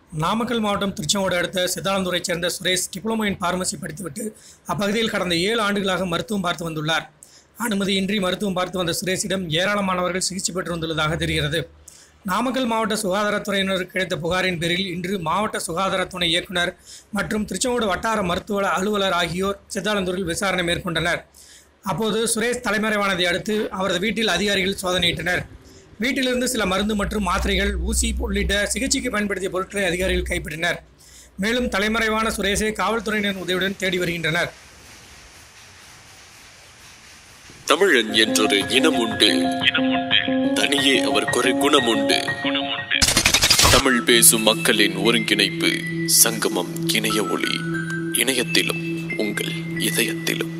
நாமக்கல் மாவட்டம் திருச்செங்கோடு அடுத்த சித்தாலந்தூரைச் சேர்ந்த சுரேஷ் டிப்ளமோ இன் பார்மசி படித்துவிட்டு அப்பகுதியில் கடந்த ஏழு ஆண்டுகளாக மருத்துவம் பார்த்து வந்துள்ளார் அனுமதியின்றி மருத்துவம் பார்த்து வந்த சுரேஷிடம் ஏராளமானவர்கள் சிகிச்சை பெற்று வந்துள்ளதாக தெரிகிறது நாமக்கல் மாவட்ட சுகாதாரத்துறையினருக்கு கிடைத்த புகாரின் பேரில் இன்று மாவட்ட சுகாதார துணை இயக்குனர் மற்றும் திருச்செங்கோடு வட்டார மருத்துவ அலுவலர் ஆகியோர் சித்தாலந்தூரில் விசாரணை மேற்கொண்டனர் அப்போது சுரேஷ் தலைமறைவானதை அடுத்து அவரது வீட்டில் அதிகாரிகள் சோதனையிட்டனர் வீட்டிலிருந்து சில மருந்து மற்றும் மாத்திரைகள் ஊசி உள்ளிட்ட சிகிச்சைக்கு பயன்படுத்திய பொருட்களை அதிகாரிகள் கைப்பற்றினர் மேலும் தலைமறைவான சுரேஷை காவல்துறையினர் உதவியுடன் தேடி வருகின்றனர் தமிழன் என்றொரு இனம் உண்டு தனியே அவர் குறை குணம் உண்டு தமிழ் பேசும் மக்களின் ஒருங்கிணைப்பு சங்கமம் இணைய ஒளி இணையத்திலும் உங்கள் இதயத்திலும்